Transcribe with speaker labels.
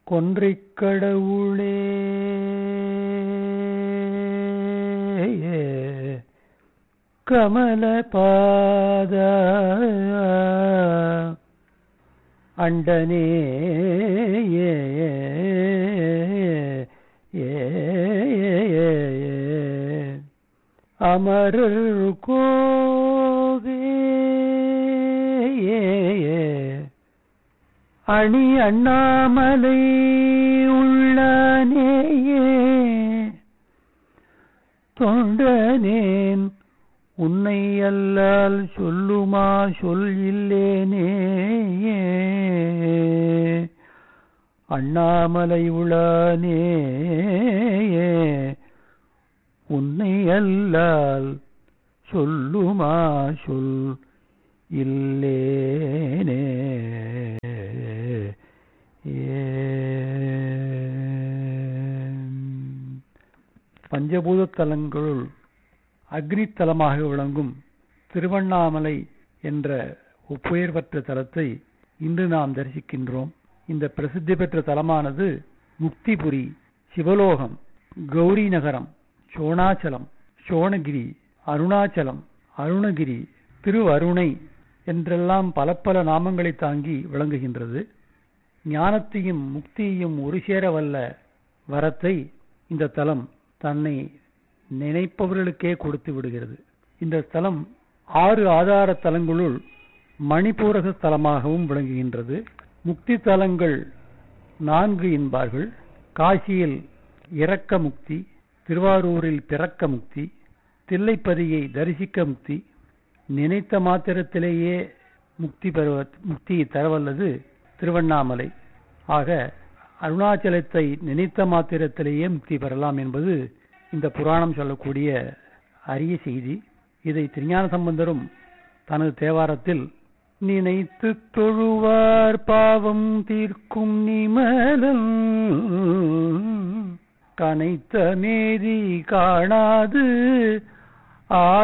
Speaker 1: கொன்றைக் கடவுளே கமல பாத அண்டனே ஏ அமரர் கோவே அணி அண்ணாமலை உள்ளானேயே தொண்டனேன் உன்னை அல்லால் சொல்லுமா சொல் இல்லேனே அண்ணாமலை உளானே உன்னை அல்லால் சொல்லுமா சொல் இல்லேனே பஞ்சபூத தலங்களுள் அக்னித்தலமாக விளங்கும் திருவண்ணாமலை என்ற ஒப்புயர் பெற்ற தலத்தை இன்று நாம் தரிசிக்கின்றோம் இந்த பிரசித்தி பெற்ற தலமானது முக்திபுரி சிவலோகம் கௌரி நகரம் சோணாச்சலம் சோணகிரி அருணாச்சலம் அருணகிரி திருவருணை என்றெல்லாம் பல பல நாமங்களை தாங்கி விளங்குகின்றது ஞானத்தையும் முக்தியையும் ஒரு சேர வல்ல வரத்தை இந்த தலம் தன்னை நினைப்பவர்களுக்கே கொடுத்து விடுகிறது இந்த ஸ்தலம் ஆறு ஆதார தலங்களுள் மணிப்பூரக ஸ்தலமாகவும் விளங்குகின்றது முக்தி தலங்கள் நான்கு என்பார்கள் காசியில் இரக்க முக்தி திருவாரூரில் பிறக்க முக்தி தில்லைப்பதியை தரிசிக்க முக்தி நினைத்த மாத்திரத்திலேயே முக்தி பெறுவ முக்தியை தரவல்லது திருவண்ணாமலை ஆக அருணாச்சலத்தை நினைத்த மாத்திரத்திலேயே முக்தி பெறலாம் என்பது இந்த புராணம் சொல்லக்கூடிய அரிய செய்தி இதை திருஞான சம்பந்தரும் தனது தேவாரத்தில் நினைத்து தொழுவார் பாவம் தீர்க்கும் நிமலன் கனைத்த மேதி காணாது ஆ